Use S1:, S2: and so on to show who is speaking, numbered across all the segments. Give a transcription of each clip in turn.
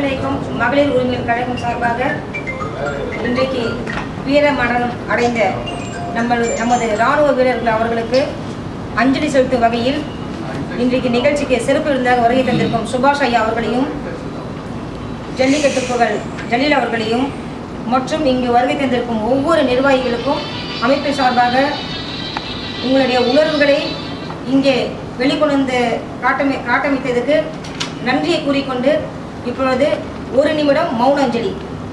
S1: மக்கள் இயக்கம் மகளிர் உரிமைகள் கழகம் சார்பாக இன்றைக்கு வீர மரணம் அடைந்த நம்ம நமது இராணுவ வீரர்கள் அவர்களுக்கு அஞ்சலி செலுத்தும் வகையில் இன்றைக்கு நிகழ்ச்சிக்கு சிறப்பு விருந்தாக வருகை தந்திருக்கும் சுபாஷ் ஐயா அவர்களையும் ஜல்லிக்கட்டு புகழ் ஜலீல் அவர்களையும் மற்றும் இங்கு வருகை தந்திருக்கும் ஒவ்வொரு நிர்வாகிகளுக்கும் அமைப்பு சார்பாக உங்களுடைய உணர்வுகளை இங்கே வெளிக்கொண்டு வந்து காட்டமி காட்டமைத்ததுக்கு நன்றியை கூறிக்கொண்டு இப்பொழுது ஒரு நிமிடம் மௌன அஞ்சலி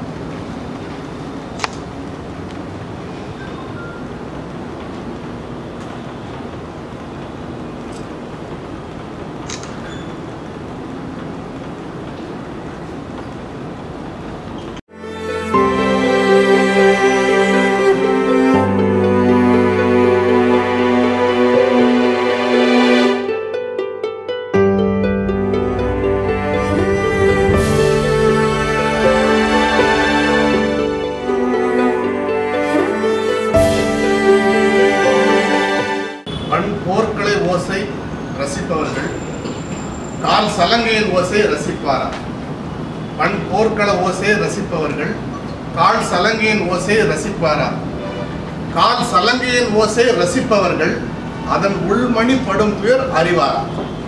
S2: மண் போர்க்களை ஓசை ரசிப்பவர்கள் கால் சலங்கையின் ஓசை ரசிப்பாரா மண் போர்க்கள ஓசை ரசிப்பவர்கள் கால் சலங்கையின் ஓசை ரசிப்பாரா கால் சலங்கையின் ஓசை ரசிப்பவர்கள் அதன் உள்மணி படும் துயர் அறிவாரா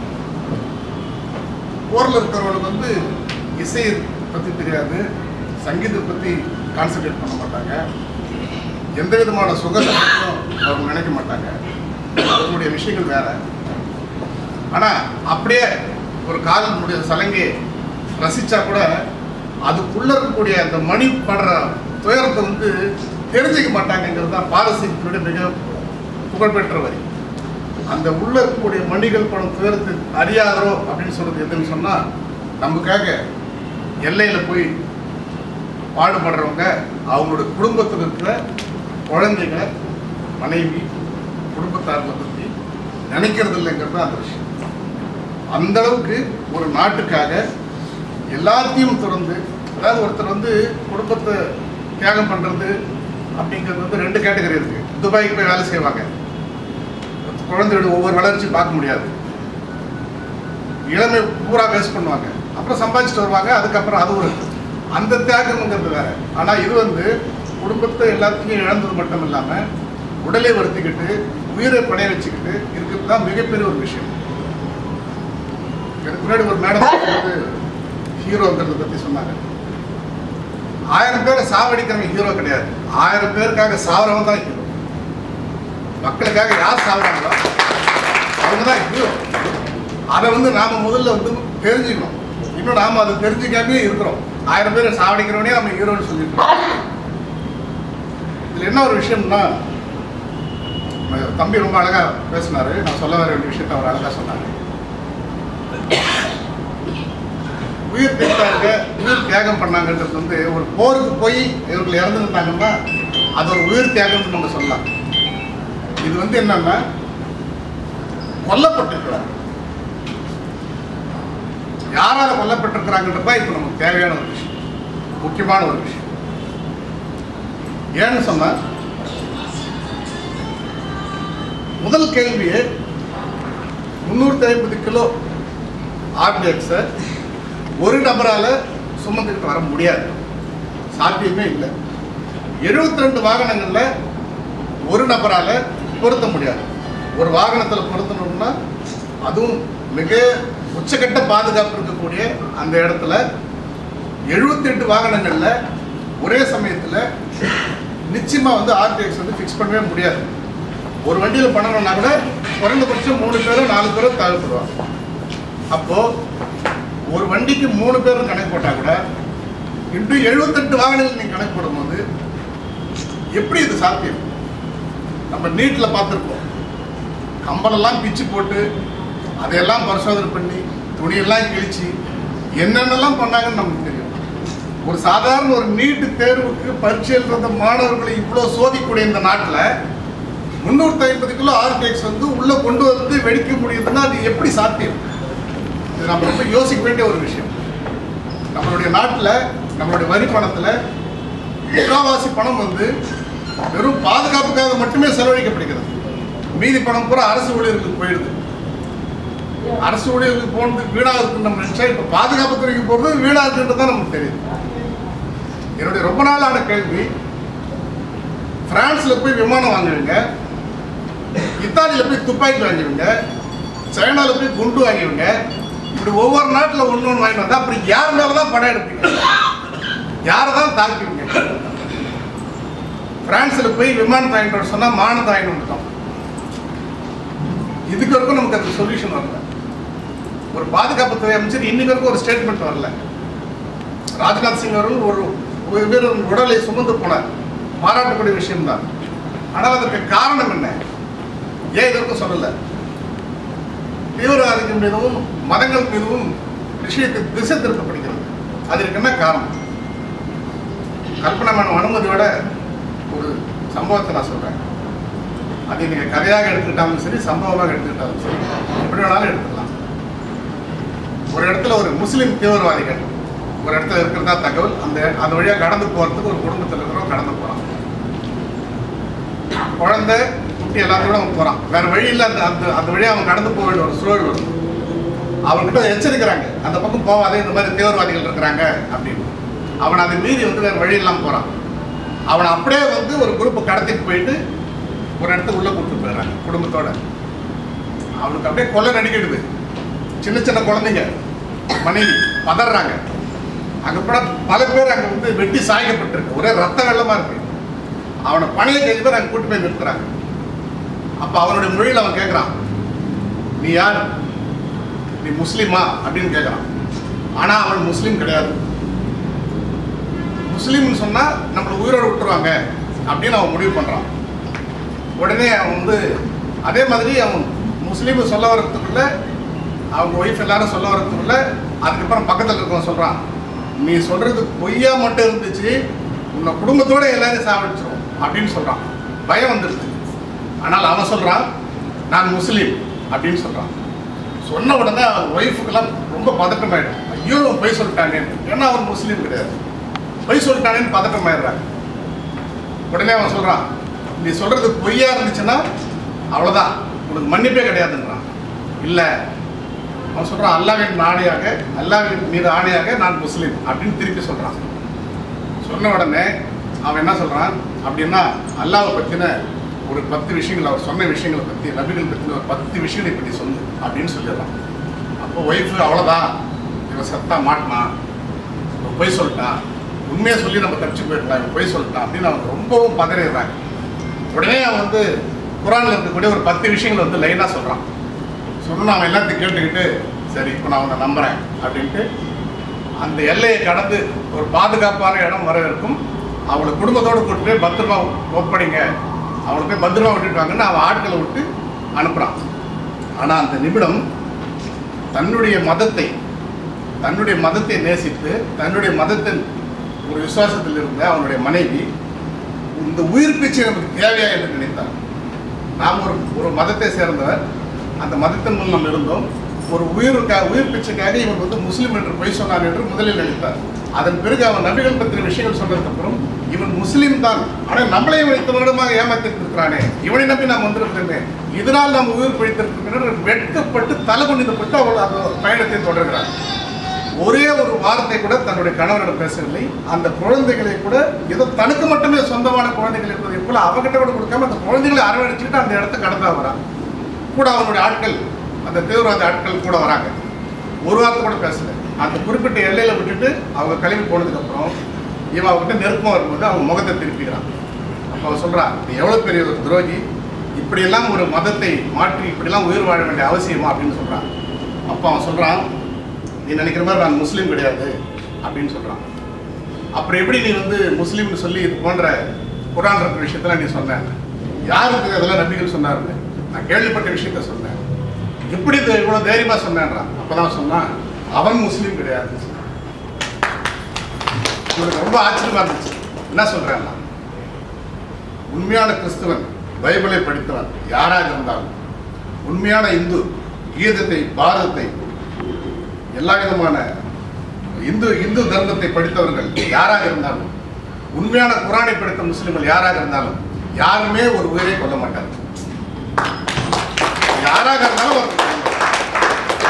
S2: போரில் இருக்கிறவங்களுக்கு வந்து இசை பற்றி தெரியாது சங்கீதத்தை பற்றி கான்சன்ட்ரேட் பண்ண மாட்டாங்க எந்த விதமான சுகத்தையும் அவங்க நினைக்க மாட்டாங்க அவங்களுடைய விஷயங்கள் வேற ஆனா அப்படியே ஒரு காலனுடைய சலங்கை ரசிச்சா கூட அதுக்குள்ள இருக்கக்கூடிய அந்த மணி படுற துயரத்தை வந்து தெரிஞ்சுக்க மாட்டாங்கங்கிறது தான் பாரசீகத்தினுடைய மிக புகழ்பெற்ற வரி அந்த உள்ள இருக்கக்கூடிய மணிகள் படும் துயரத்தை அறியாதரோ அப்படின்னு சொல்றது எதுன்னு சொன்னா நமக்காக எல்லையில போய் பாடுபடுறவங்க அவங்களோட குடும்பத்தில் இருக்கிற குழந்தைங்க மனைவி குடும்பத்தார்களை பற்றி நினைக்கிறது இல்லைங்கிறது தான் அந்த விஷயம் அந்த அளவுக்கு ஒரு நாட்டுக்காக எல்லாத்தையும் திறந்து அதாவது ஒருத்தர் வந்து குடும்பத்தை தியாகம் பண்ணுறது அப்படிங்கிறது வந்து ரெண்டு கேட்டகரி இருக்கு துபாய்க்கு போய் வேலை செய்வாங்க குழந்தையோட ஒவ்வொரு வளர்ச்சியும் பார்க்க முடியாது இளமை பூரா வேஸ்ட் பண்ணுவாங்க அப்புறம் சம்பாதிச்சுட்டு வருவாங்க அதுக்கப்புறம் அது ஒரு அந்த தியாகம்ங்கிறது வேற ஆனா இது வந்து குடும்பத்தை எல்லாத்தையும் இழந்தது மட்டும் இல்லாம உடலை வருத்திக்கிட்டு உயிரை பணைய வச்சுக்கிட்டு இருக்கிறது தான் மிகப்பெரிய ஒரு விஷயம் எனக்கு முன்னாடி ஒரு மேடம் வந்து ஹீரோங்கிறத பத்தி சொன்னாங்க ஆயிரம் பேரை சாவடிக்கிறவங்க ஹீரோ கிடையாது ஆயிரம் பேருக்காக சாவறவன் தான் ஹீரோ மக்களுக்காக யார் சாவறாங்களோ அவங்க தான் ஹீரோ அதை வந்து நாம முதல்ல வந்து தெரிஞ்சுக்கணும் இன்னும் நாம அதை தெரிஞ்சுக்காமே இருக்கிறோம் ஆயிரம் பேரை சாவடிக்கிறவனே நம்ம ஹீரோன்னு சொல்லியிருக்கோம் இதுல என்ன ஒரு விஷயம்னா நம்ம தம்பி ரொம்ப அழகா பேசினாரு நான் சொல்ல வர வேண்டிய விஷயத்தை அவர் அழகா சொன்னாரு உயிர் திட்டாங்க உயிர் தியாகம் பண்ணாங்கன்றது வந்து ஒரு போருக்கு போய் இவர்கள் இறந்துருந்தாங்கன்னா அது ஒரு உயிர் தியாகம்னு நம்ம சொல்லலாம் இது வந்து என்னன்னா கொல்லப்பட்டிருக்கிறார் யாரால கொல்லப்பட்டிருக்கிறாங்கன்றது தான் இப்போ நமக்கு தேவையான ஒரு விஷயம் முக்கியமான ஒரு விஷயம் ஏன்னு சொன்னா முதல் கேள்வியே முன்னூற்றி ஐம்பது கிலோ ஆர்டிஎக்ஸை ஒரு நபரால சுமந்துக்கிட்டு வர முடியாது சாத்தியமே இல்லை 72 ரெண்டு வாகனங்கள்ல ஒரு நபரால பொருத்த முடியாது ஒரு வாகனத்தில் பொருத்தணும்னா அதுவும் மிக உச்சக்கட்ட பாதுகாப்பு இருக்கக்கூடிய அந்த இடத்துல 78 எட்டு வாகனங்கள்ல ஒரே சமயத்துல நிச்சயமா வந்து ஆர்டிஎக்ஸ் வந்து ஃபிக்ஸ் பண்ணவே முடியாது ஒரு வண்டியில பண்ணணும்னா கூட குறைந்தபட்சம் மூணு பேரும் நாலு பேரும் தேவைப்படுவாங்க அப்போ ஒரு வண்டிக்கு மூணு பேரும் கணக்கு போட்டா கூட இன்று எழுபத்தெட்டு வாகனங்கள் நீங்க கணக்கு போடும்போது எப்படி இது சாத்தியம் நம்ம நீட்ல பார்த்துருப்போம் கம்பளெல்லாம் பிச்சு போட்டு அதையெல்லாம் பரிசோதனை பண்ணி துணியெல்லாம் கிழிச்சு என்னென்னலாம் பண்ணாங்கன்னு நமக்கு தெரியும் ஒரு சாதாரண ஒரு நீட்டு தேர்வுக்கு பரீட்சை எழுதுற மாணவர்களை இவ்வளோ சோதிக்கூடிய இந்த நாட்டில் முந்நூற்றி ஐம்பது கிலோ ஆர்டிஎக்ஸ் வந்து உள்ள கொண்டு வந்து வெடிக்க முடியுதுன்னா அது எப்படி சாத்தியம் இது நம்ம ரொம்ப யோசிக்க வேண்டிய ஒரு விஷயம் நம்மளுடைய நாட்டில் நம்மளுடைய வரி பணத்தில் முக்காவாசி பணம் வந்து வெறும் பாதுகாப்புக்காக மட்டுமே செலவழிக்கப்படுகிறது மீதி பணம் பூரா அரசு ஊழியர்களுக்கு போயிடுது அரசு ஊழியர்களுக்கு போனது வீணா இருக்குன்னு நம்ம நினைச்சா இப்ப பாதுகாப்பு துறைக்கு போறது வீணா இருக்குன்றது தான் நமக்கு தெரியுது என்னுடைய ரொம்ப நாளான கேள்வி பிரான்ஸ்ல போய் விமானம் வாங்குவீங்க இத்தாலியில போய் துப்பாக்கி வாங்குவீங்க சைனால போய் குண்டு வாங்குவீங்க இப்படி ஒவ்வொரு நாட்டுல ஒண்ணு ஒண்ணு வாங்கிட்டு வந்தா அப்படி யார் மேலதான் படம் எடுப்பீங்க யாரை தான் தாக்குவீங்க பிரான்ஸ்ல போய் விமானத்தை வாங்கிட்டு வர சொன்னா மானத்தை வாங்கிட்டு வந்துட்டோம் இதுக்கு வரைக்கும் நமக்கு அந்த சொல்யூஷன் வரல ஒரு பாதுகாப்புத்துறை அமைச்சர் இன்னைக்கு வரைக்கும் ஒரு ஸ்டேட்மெண்ட் வரல ராஜ்நாத் சிங் அவர்கள் ஒரு ஒரு வீரர் உடலை சுமந்து போனார் பாராட்டக்கூடிய விஷயம்தான் ஆனால் அதற்கு காரணம் என்ன ஏன் இதற்கு சொல்லல தீவிரவாதிகள் மீதும் மதங்கள் மீதும் விஷயத்தை திசை திருப்பப்படுகிறது அதற்கு என்ன காரணம் கல்பனா மேடம் அனுமதியோட ஒரு சம்பவத்தை நான் சொல்றேன் அதை நீங்க கதையாக எடுத்துக்கிட்டாலும் சரி சம்பவமாக எடுத்துக்கிட்டாலும் சரி எப்படி வேணாலும் எடுத்துக்கலாம் ஒரு இடத்துல ஒரு முஸ்லிம் தீவிரவாதிகள் ஒரு இடத்துல இருக்கிறதா தகவல் அந்த அந்த வழியா கடந்து போறதுக்கு ஒரு குடும்பத்தில் இருக்கிறவங்க கடந்து போறான் குழந்தை குட்டி எல்லாத்தையும் அவன் போறான் வேற வழி இல்ல அந்த அந்த அந்த வழியா அவன் கடந்து போக வேண்டிய ஒரு சூழல் வரும் அவன்கிட்ட எச்சரிக்கிறாங்க அந்த பக்கம் போவாதே இந்த மாதிரி தீவிரவாதிகள் இருக்கிறாங்க அப்படின்னு அவன் அதை மீறி வந்து வேற வழி இல்லாம போறான் அவனை அப்படியே வந்து ஒரு குரூப் கடத்திட்டு போயிட்டு ஒரு இடத்துக்கு உள்ள கூப்பிட்டு போயிடுறாங்க குடும்பத்தோட அவனுக்கு அப்படியே கொலை நடிக்கிடுது சின்ன சின்ன குழந்தைங்க மனைவி பதறாங்க அங்க கூட பல பேர் அங்க வந்து வெட்டி சாய்க்கப்பட்டிருக்கு ஒரே ரத்த வெள்ளமா இருக்கு அவனை பழைய கைது பேர் அங்க கூட்டு போய் நிறுத்துறாங்க அப்ப அவனுடைய மொழியில அவன் கேட்கறான் நீ யார் நீ முஸ்லிமா அப்படின்னு கேட்கறான் ஆனா அவன் முஸ்லீம் கிடையாது முஸ்லீம்னு சொன்னா நம்மளை உயிரோட விட்டுருவாங்க அப்படின்னு அவன் முடிவு பண்றான் உடனே அவன் வந்து அதே மாதிரி அவன் முஸ்லீம் சொல்ல வரதுக்குள்ள அவங்க ஒய்ஃப் எல்லாரும் சொல்ல வரதுக்குள்ள அதுக்கப்புறம் பக்கத்தில் இருக்கவன் சொல்றான் நீ சொல்றது பொய்யா மட்டும் இருந்துச்சு உன்னை குடும்பத்தோட எல்லாரையும் சாவடிச்சிரும் அப்படின்னு சொல்றான் பயம் வந்துருச்சு ஆனால் அவன் சொல்றான் நான் முஸ்லீம் அப்படின்னு சொல்றான் சொன்ன உடனே அவன் ஒய்ஃபுக்கெல்லாம் ரொம்ப பதட்டமாயிடும் ஐயோ அவன் பொய் சொல்லிட்டானே ஏன்னா அவன் முஸ்லீம் கிடையாது பொய் சொல்லிட்டானேன்னு பதட்டமாயிடுறாங்க உடனே அவன் சொல்றான் நீ சொல்றது பொய்யா இருந்துச்சுன்னா அவ்வளவுதான் உனக்கு மன்னிப்பே கிடையாதுன்றான் இல்ல அவன் சொல்றான் அல்லாவின் ஆணையாக அல்லாவின் மீது ஆணையாக நான் முஸ்லீம் அப்படின்னு திருப்பி சொல்றான் சொன்ன உடனே அவன் என்ன சொல்றான் அப்படின்னா அல்லாவை பத்தின ஒரு பத்து விஷயங்கள் அவர் சொன்ன விஷயங்களை பத்தி நபிகள் பத்தின ஒரு பத்து விஷயங்களை பத்தி சொல்லு அப்படின்னு சொல்லிடுறான் அப்போ ஒய்ஃபு அவ்வளவுதான் இவன் சத்தா மாட்டினான் இவன் பொய் சொல்லிட்டான் உண்மையை சொல்லி நம்ம தப்பிச்சு போயிடலாம் இவன் பொய் சொல்லிட்டான் அப்படின்னு அவன் ரொம்பவும் பதறிடுறாங்க உடனே அவன் வந்து குரான்ல இருக்கக்கூடிய ஒரு பத்து விஷயங்களை வந்து லைனா சொல்றான் சொன்னா அவன் எல்லாத்தையும் கேட்டுக்கிட்டு சரி இப்போ நான் அவனை நம்புறேன் அப்படின்ட்டு அந்த எல்லையை கடந்து ஒரு பாதுகாப்பான இடம் வர இருக்கும் அவளை குடும்பத்தோடு கூட்டு போய் பத்திரமா ஒப்படைங்க அவளை போய் பத்திரமா விட்டுட்டு வாங்கன்னு அவன் ஆட்களை விட்டு அனுப்புறான் ஆனா அந்த நிமிடம் தன்னுடைய மதத்தை தன்னுடைய மதத்தை நேசித்து தன்னுடைய மதத்தின் ஒரு விசுவாசத்தில் இருந்த அவனுடைய மனைவி இந்த உயிர் பிச்சை நமக்கு தேவையா என்று நினைத்தார் நாம் ஒரு ஒரு மதத்தை சேர்ந்தவர் அந்த மதத்தின் முன் நாம் இருந்தோம் ஒரு உயிருக்காக உயிர் பிச்சைக்காக இவன் வந்து முஸ்லீம் என்று பொய் சொன்னான் என்று முதலில் நினைத்தார் அதன் பிறகு அவன் நபிகள் பற்றின விஷயங்கள் சொன்னதுக்கு அப்புறம் இவன் முஸ்லீம் தான் ஆனால் நம்மளையும் இத்தனை வருடமாக ஏமாத்திட்டு இருக்கிறானே இவனை நம்பி நாம் வந்திருக்கிறோமே இதனால் நாம் உயிர் பிழைத்திருக்கிறோம் வெட்கப்பட்டு தலை குனிந்தப்பட்டு அவள் அந்த பயணத்தை தொடர்கிறார் ஒரே ஒரு வார்த்தை கூட தன்னுடைய கணவரிடம் பேசவில்லை அந்த குழந்தைகளை கூட ஏதோ தனக்கு மட்டுமே சொந்தமான குழந்தைகள் இருப்பதை போல அவகிட்ட கூட கொடுக்காம அந்த குழந்தைகளை அரவணைச்சுக்கிட்டு அந்த இடத்த கடந்தா வரான் கூட அவனுடைய ஆட்கள் அந்த தீவிரவாத ஆட்கள் கூட வராங்க ஒரு வார்த்தை கூட பேசல அந்த குறிப்பிட்ட எல்லையில விட்டுட்டு அவங்க கிளம்பி போனதுக்கு அப்புறம் இவன் அவங்ககிட்ட நெருக்கமா வரும்போது அவன் முகத்தை திருப்பிக்கிறான் அப்போ அவன் சொல்றான் நீ எவ்வளவு பெரிய ஒரு துரோகி இப்படியெல்லாம் ஒரு மதத்தை மாற்றி இப்படிலாம் உயிர் வாழ வேண்டிய அவசியமா அப்படின்னு சொல்றான் அப்போ அவன் சொல்றான் நீ நினைக்கிற மாதிரி நான் முஸ்லீம் கிடையாது அப்படின்னு சொல்றான் அப்புறம் எப்படி நீ வந்து முஸ்லீம்னு சொல்லி இது போன்ற குரான் இருக்கிற விஷயத்தெல்லாம் நீ சொன்ன யாருக்கு அதெல்லாம் நபிகள் சொன்னாருன்னு நான் கேள்விப்பட்ட விஷயத்த சொன்னேன் எப்படி இது இவ்வளவு தைரியமா சொன்னேன்றான் அப்பதான் சொன்னான் அவன் முஸ்லீம் கிடையாது இவனுக்கு ரொம்ப ஆச்சரியமா இருந்துச்சு என்ன சொல்றேன் நான்? உண்மையான கிறிஸ்துவன் பைபிளை படித்தவன் யாராக இருந்தாலும் உண்மையான இந்து கீதத்தை பாரதத்தை எல்லா விதமான இந்து இந்து தர்மத்தை படித்தவர்கள் யாராக இருந்தாலும் உண்மையான குரானை படித்த முஸ்லிம்கள் யாராக இருந்தாலும் யாருமே ஒரு உயிரை கொல்ல மாட்டார்கள் யாராக இருந்தாலும் ஒரு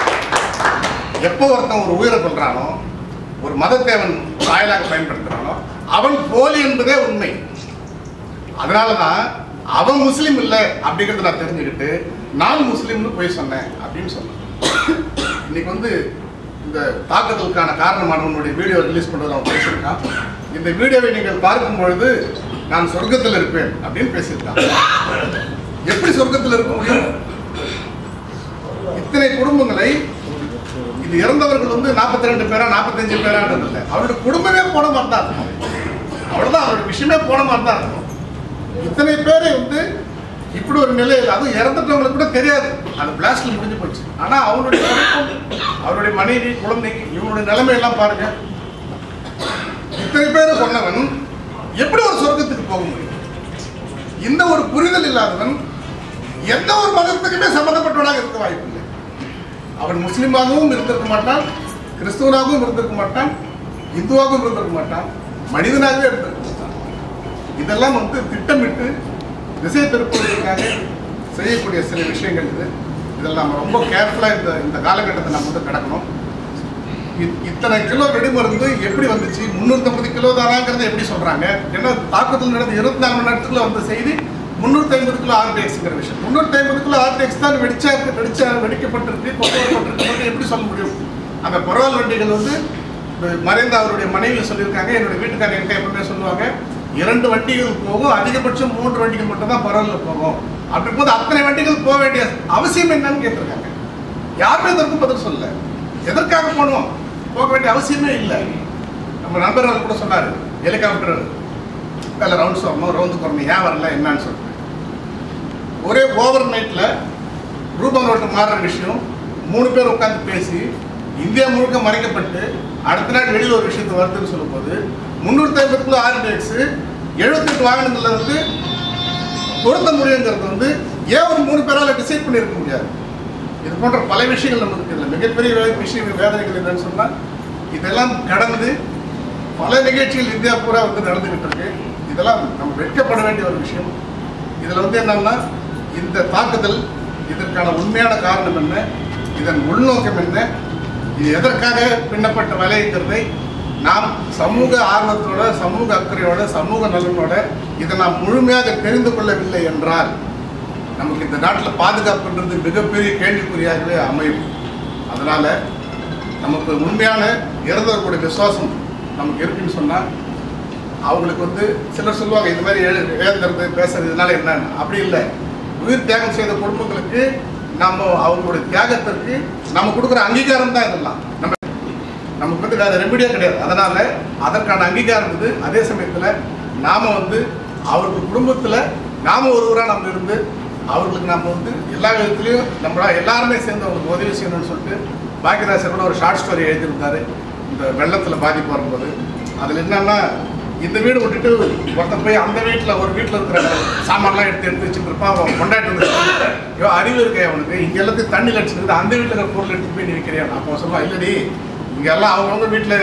S2: எப்போ ஒருத்தன் ஒரு உயிரை கொள்றானோ ஒரு மதத்தேவன் வாயிலாக பயன்படுத்துறானோ அவன் போலி என்பதே உண்மை அதனாலதான் அவன் முஸ்லீம் இல்லை அப்படிங்கறத நான் தெரிஞ்சுக்கிட்டு நான் முஸ்லீம்னு போய் சொன்னேன் அப்படின்னு சொன்னேன் இன்னைக்கு வந்து இந்த தாக்குதலுக்கான காரணமானவனுடைய வீடியோ ரிலீஸ் பண்றது அவன் பேசியிருக்கான் இந்த வீடியோவை நீங்கள் பார்க்கும் பொழுது நான் சொர்க்கத்தில் இருப்பேன் அப்படின்னு பேசியிருக்கான் எப்படி சொர்க்கத்தில் இருக்க முடியும் இத்தனை குடும்பங்களை இது இறந்தவர்கள் வந்து 42 ரெண்டு பேரா நாற்பத்தஞ்சு பேரான்றது இல்லை அவருடைய குடும்பமே போன மாதிரி தான் இருக்கும் அவ்வளவுதான் அவருடைய விஷயமே போன மாதிரி தான் இருக்கும் இத்தனை பேரை வந்து இப்படி ஒரு நிலையில் அதுவும் இறந்துட்டவங்களுக்கு கூட தெரியாது அந்த பிளாஸ்ட்ல முடிஞ்சு போச்சு ஆனா அவருடைய குடும்பம், அவருடைய மனைவி குழந்தைக்கு இவனுடைய நிலைமை எல்லாம் பாருங்க இத்தனை பேரை சொன்னவன் எப்படி ஒரு சொர்க்கத்துக்கு போக முடியும் இந்த ஒரு புரிதல் இல்லாதவன் எந்த ஒரு மதத்துக்குமே சம்பந்தப்பட்டவனாக இருக்க வாய்ப்பில்லை அவன் முஸ்லிமாகவும் இருந்திருக்க மாட்டான் கிறிஸ்துவனாகவும் இருந்திருக்க மாட்டான் இந்துவாகவும் இருந்திருக்க மாட்டான் மனிதனாகவே இருந்திருக்க மாட்டான் இதெல்லாம் வந்து திட்டமிட்டு திசை திருப்புவதற்காக செய்யக்கூடிய சில விஷயங்கள் இது இதில் நம்ம ரொம்ப கேர்ஃபுல்லாக இந்த இந்த காலகட்டத்தை நம்ம வந்து கிடக்கணும் இ- இத்தனை கிலோ வெடிமருந்து எப்படி வந்துச்சு முந்நூற்றம்பது கிலோ தானாங்கிறத எப்படி சொல்றாங்க ஏன்னா தாக்குதல் நடந்த இருபத்தி நாலு மணி நேரத்துக்குள்ள வந்த செய்தி முந்நூற்றி ஐம்பது கிலோ ஆர்டிஎக்ஸ்ங்கிற விஷயம் முந்நூற்றி ஐம்பது கிலோ ஆர்டிஎக்ஸ் தான் வெடிச்சா வெடிச்சா வெடிக்கப்பட்டிருக்கு கொண்டு வரப்பட்டிருக்கு எப்படி சொல்ல முடியும் அந்த பரவால் வண்டிகள் வந்து அஹ், மறைந்த அவருடைய மனைவி சொல்லியிருக்காங்க என்னுடைய வீட்டுக்காரர் என்கிட்ட எப்பவுமே சொல்லுவாங்க இரண்டு வண்டிகள் போகும் அதிகபட்சம் மூன்று வண்டிகள் மட்டும் தான் பரவாயில்ல போகும் அப்படி போது அத்தனை வண்டிகள் போக வேண்டிய அவசியம் என்னன்னு கேட்டிருக்காங்க யாருமே இதற்கு பதில் சொல்லல எதற்காக போகணும் போக வேண்டிய அவசியமே இல்லை நம்ம நண்பர்கள் கூட சொன்னாரு ஹெலிகாப்டர் மேலே ரவுண்ட்ஸ் வரணும் ரவுண்டு வரணும் ஏன் வரல என்னன்னு சொல்லிட்டு ஒரே ஓவர் நைட்டில் ரூபம் ரோட்டு மாறுற விஷயம் மூணு பேர் உட்காந்து பேசி இந்தியா முழுக்க மறைக்கப்பட்டு அடுத்த நாள் வெளியில் ஒரு விஷயத்தை வருதுன்னு சொல்லும்போது முந்நூற்றி ஐம்பதுக்குள்ள ஆர்டிஎக்ஸ் எழுபத்தெட்டு வாகனங்களில் வந்து பொருத்த முடியுங்கிறது வந்து ஏன் ஒரு மூணு பேரால டிசைட் பண்ணியிருக்க முடியாது இது போன்ற பல விஷயங்கள் நமக்கு இதில் மிகப்பெரிய வே- விஷயம் வேதனைகள் என்னன்னு சொன்னால் இதெல்லாம் கடந்து பல நிகழ்ச்சிகள் இந்தியா பூரா வந்து நடந்துகிட்டு இருக்கு இதெல்லாம் நம்ம வெட்கப்பட வேண்டிய ஒரு விஷயம் இதில் வந்து என்னன்னா இந்த தாக்குதல் இதற்கான உண்மையான காரணம் என்ன இதன் உள்நோக்கம் என்ன இது எதற்காக பின்னப்பட்ட வலைங்கிறதை நாம் சமூக ஆர்வத்தோட சமூக அக்கறையோட சமூக நலனோட இதை நாம் முழுமையாக தெரிந்து கொள்ளவில்லை என்றால் நமக்கு இந்த நாட்டில் பாதுகாப்புன்றது மிகப்பெரிய கேள்விக்குறியாகவே அமையும் அதனால நமக்கு உண்மையான இறந்தவர்களுடைய விசுவாசம் நமக்கு இருக்குன்னு சொன்னால் அவங்களுக்கு வந்து சிலர் சொல்லுவாங்க இந்த மாதிரி எழு எழுதுறது பேசுறது இதனால என்னன்னு அப்படி இல்லை உயிர் தியாகம் செய்த குடும்பங்களுக்கு நம்ம அவங்களுடைய தியாகத்திற்கு நம்ம கொடுக்குற அங்கீகாரம் தான் இதெல்லாம் நம்ம நமக்கு வந்து வேற ரெமடியே கிடையாது அதனால அதற்கான அங்கீகாரம் இது அதே சமயத்துல நாம வந்து அவருக்கு குடும்பத்துல நாம ஒருவரா நம்ம இருந்து அவர்களுக்கு நம்ம வந்து எல்லா விதத்துலையும் நம்மளா எல்லாருமே சேர்ந்து அவங்களுக்கு உதவி செய்யணும்னு சொல்லிட்டு பாக்கியதாசர் கூட ஒரு ஷார்ட் ஸ்டோரி எழுதியிருந்தாரு இந்த வெள்ளத்துல பாதிப்பு வரும்போது அதுல என்னன்னா இந்த வீடு விட்டுட்டு ஒருத்தன் போய் அந்த வீட்டில் ஒரு வீட்டில் இருக்கிற சாமான்லாம் எடுத்து எடுத்து வச்சுட்டு இருப்பான் அவன் கொண்டாட்டி வந்து ஐயோ அறிவு இருக்கே அவனுக்கு இங்க எல்லாத்தையும் தண்ணி லட்சத்துக்கு அந்த வீட்டில் இருக்கிற பொருள் எடுத்து போய் நீ விற்கிறியா அப்போ சொல்லுவான் இல்லடி இங்க எல்லாம் அவங்கவுங்க வீட்டில்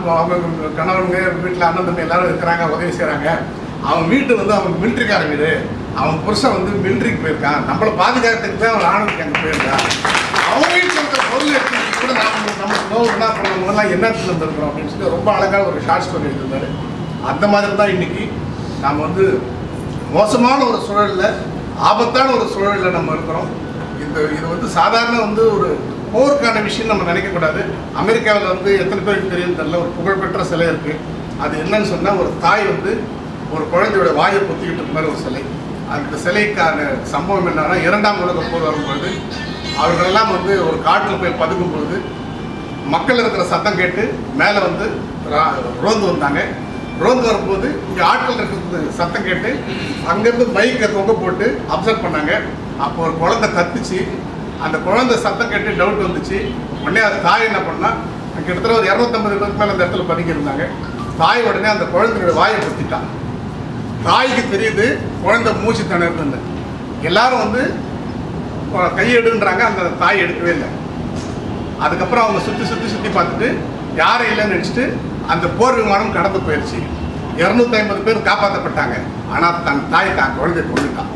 S2: அவங்க கணவனுங்க வீட்டில் அண்ணன் தம்பி எல்லாரும் இருக்கிறாங்க உதவி செய்கிறாங்க அவன் வீட்டு வந்து அவன் மிலிட்ரிக்கார வீடு அவன் புருஷன் வந்து மிலிட்ரிக்கு போயிருக்கான் நம்மளை பாதுகாக்கிறதுக்கு தான் அவன் ராணுவத்துக்கு அங்கே போயிருக்கான் அவன் வீட்டில் இருக்கிற பொருள் எடுத்து கூட நாம நம்ம நோவு என்ன பண்ணுவோம்லாம் என்னத்துல இருந்திருக்கிறோம் அப்படின்னு சொல்லி ரொம்ப அழகாக ஒரு ஷார்ட் ஸ்டோரி எழுதியிருந்தாரு அந்த மாதிரி தான் இன்னைக்கு நாம் வந்து மோசமான ஒரு சூழல்ல ஆபத்தான ஒரு சூழல்ல நம்ம இருக்கிறோம் இந்த இது வந்து சாதாரண வந்து ஒரு போருக்கான விஷயம் நம்ம நினைக்கக்கூடாது அமெரிக்காவில் வந்து எத்தனை பேருக்கு தெரியும் தெரியல ஒரு புகழ்பெற்ற சிலை இருக்கு அது என்னன்னு சொன்னால் ஒரு தாய் வந்து ஒரு குழந்தையோட வாயை பொத்திக்கிட்டு இருக்க மாதிரி ஒரு சிலை அந்த சிலைக்கான சம்பவம் என்னன்னா இரண்டாம் உலக போர் வரும்பொழுது அவர்களெல்லாம் வந்து ஒரு காட்டில் போய் பதுக்கும் பொழுது மக்கள் இருக்கிற சத்தம் கேட்டு மேலே வந்து ரா- ரோந்து வந்தாங்க ரோந்து வரும்போது இங்கே ஆட்கள் இருக்கிறது சத்தம் கேட்டு அங்கேருந்து மைக்கை தொங்க போட்டு அப்சர்வ் பண்ணாங்க அப்போ ஒரு குழந்தை கத்துச்சு அந்த குழந்தை சத்தம் கேட்டு டவுட் வந்துச்சு உடனே அது தாய் என்ன பண்ணா கிட்டத்தட்ட ஒரு இரநூத்தம்பது பேருக்கு மேலே அந்த இடத்துல பதுக்கியிருந்தாங்க தாய் உடனே அந்த குழந்தையோட வாயை பொத்திட்டான் தாய்க்கு தெரியுது குழந்தை மூச்சு திணறுதுன்னு எல்லாரும் வந்து கையெடுன்றாங்க அந்த தாய் எடுக்கவே இல்லை அதுக்கப்புறம் அவங்க சுற்றி சுற்றி சுற்றி பார்த்துட்டு யாரும் இல்லைன்னு நினச்சிட்டு அந்த போர் விமானம் கடந்து போயிடுச்சு இரநூத்தி ஐம்பது பேர் காப்பாற்றப்பட்டாங்க ஆனால் தன் தாய் தான் குழந்தைய கொண்டுட்டான்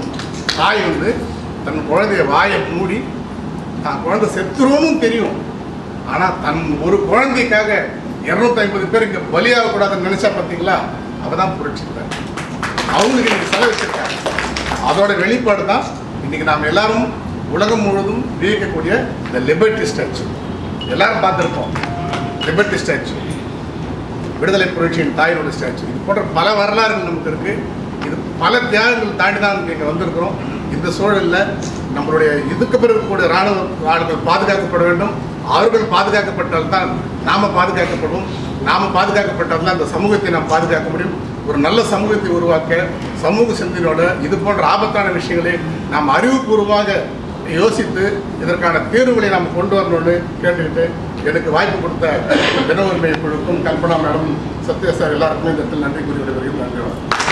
S2: தாய் வந்து தன் குழந்தைய வாயை மூடி தான் குழந்தை செத்துருவோன்னு தெரியும் ஆனால் தன் ஒரு குழந்தைக்காக இருநூத்தி ஐம்பது பேர் இங்கே பலியாகக்கூடாதுன்னு நினைச்சா பார்த்தீங்களா அவ தான் புரட்சித்தார் அவங்களுக்கு இன்னைக்கு செலவு வச்சிருக்காங்க அதோட வெளிப்பாடு தான் இன்னைக்கு நாம் எல்லாரும் உலகம் முழுவதும் வியக்கக்கூடிய இந்த லிபர்ட்டி ஸ்டாச்சு எல்லாரும் பார்த்துருப்போம் லிபர்ட்டி ஸ்டாச்சு விடுதலை புரட்சியின் தாயினோட ஸ்டாச்சு இது போன்ற பல வரலாறுகள் நமக்கு இருக்கு இது பல தியாகங்கள் தாண்டி தான் இங்கே வந்திருக்கிறோம் இந்த சூழலில் நம்மளுடைய இதுக்கு பிறகு கூட ராணுவ ஆளுகள் பாதுகாக்கப்பட வேண்டும் அவர்கள் பாதுகாக்கப்பட்டால் தான் நாம பாதுகாக்கப்படுவோம் நாம பாதுகாக்கப்பட்டால் தான் இந்த சமூகத்தை நாம் பாதுகாக்க முடியும் ஒரு நல்ல சமூகத்தை உருவாக்க சமூக சிந்தனையோட இது போன்ற ஆபத்தான விஷயங்களை நாம் அறிவுபூர்வமாக யோசித்து இதற்கான தீர்வுகளை நாம் கொண்டு வரணும்னு கேட்டுக்கிட்டு எனக்கு வாய்ப்பு கொடுத்த தின உரிமை குழுக்கும் கல்பனா மேடம் சத்யா சார் எல்லாருக்குமே இந்த இடத்தில் நன்றி கூறி விடைபெறுகிறேன் நன்றி வணக்கம்